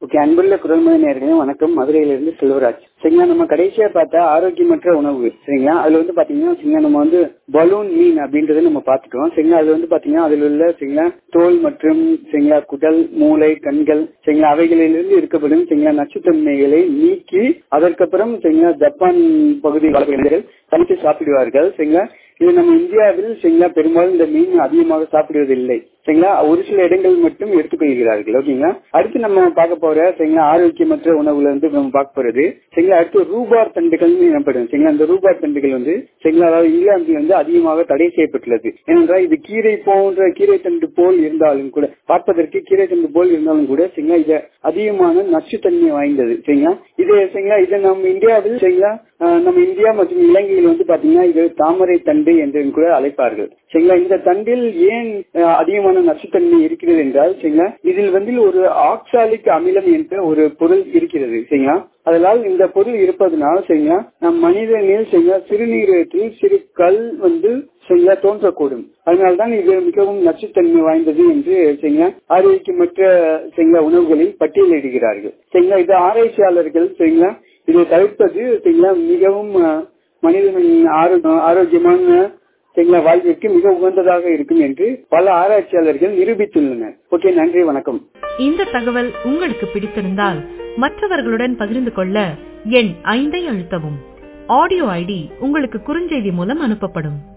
okay அன்புள்ள குரல்மொழி நேர்களே வணக்கம் மதுரையிலிருந்து செல்வராஜ் சரிங்களா நம்ம கடைசியா பார்த்தா ஆரோக்கியமற்ற உணவு சரிங்களா அதுல வந்து பாத்தீங்கன்னா சரிங்களா நம்ம வந்து பலூன் மீன் அப்படின்றத நம்ம பார்த்துட்டோம் சரிங்களா அதுல வந்து பாத்தீங்கன்னா அதுல உள்ள சரிங்களா தோல் மற்றும் சரிங்களா குடல் மூளை கண்கள் சரிங்களா அவைகளிலிருந்து இருக்கப்படும் சரிங்களா நச்சுத்தன்மைகளை நீக்கி அதற்கப்புறம் சரிங்களா ஜப்பான் பகுதி வாழ்க்கைகள் சமைத்து சாப்பிடுவார்கள் சரிங்களா இது நம்ம இந்தியாவில் சரிங்களா பெரும்பாலும் இந்த மீன் அதிகமாக சாப்பிடுவதில்லை சரிங்களா ஒரு சில இடங்கள் மட்டும் எடுத்துக்கொள்கிறார்கள் ஓகேங்களா அடுத்து நம்ம பார்க்க போற சரிங்களா ஆரோக்கியமற்ற உணவுல வந்து நம்ம பார்க்க போறது சரிங்களா அடுத்து ரூபார் தண்டுகள் எனப்படும் சரிங்களா இந்த ரூபார் தண்டுகள் வந்து சரிங்களா அதாவது இங்கிலாந்தில் வந்து அதிகமாக தடை செய்யப்பட்டுள்ளது ஏனென்றால் இது கீரை போன்ற கீரை தண்டு போல் இருந்தாலும் கூட பார்ப்பதற்கு கீரை தண்டு போல் இருந்தாலும் கூட சரிங்களா இது அதிகமான நச்சுத்தன்மை வாய்ந்தது சரிங்களா இது சரிங்களா இதை நம்ம இந்தியாவில் சரிங்களா நம்ம இந்தியா மற்றும் இலங்கையில் வந்து பாத்தீங்கன்னா இது தாமரை தண்டு என்று கூட அழைப்பார்கள் சரிங்களா இந்த தண்டில் ஏன் அதிகமான நச்சுத்தன்மை இருக்கிறது என்றால் சரிங்களா இதில் வந்து ஒரு ஆக்சாலிக் அமிலம் என்ற ஒரு பொருள் இருக்கிறது சரிங்களா அதனால் இந்த பொருள் இருப்பதனால் சரிங்களா நம் மனிதனில் சரிங்களா சிறுநீரகத்தில் சிறு கல் வந்து சரிங்களா தோன்றக்கூடும் அதனால்தான் இது மிகவும் நச்சுத்தன்மை வாய்ந்தது என்று சரிங்களா ஆரோக்கியமற்ற சரிங்களா உணவுகளில் பட்டியலிடுகிறார்கள் சரிங்களா இது ஆராய்ச்சியாளர்கள் சரிங்களா இதை தவிர்ப்பது சரிங்களா மிகவும் மனிதனின் ஆரோக்கியமான சரிங்களா வாழ்விற்கு மிக உகந்ததாக இருக்கும் என்று பல ஆராய்ச்சியாளர்கள் நிரூபித்துள்ளனர் ஓகே நன்றி வணக்கம் இந்த தகவல் உங்களுக்கு பிடித்திருந்தால் மற்றவர்களுடன் பகிர்ந்து கொள்ள எண் ஐந்தை அழுத்தவும் ஆடியோ ஐடி உங்களுக்கு குறுஞ்செய்தி மூலம் அனுப்பப்படும்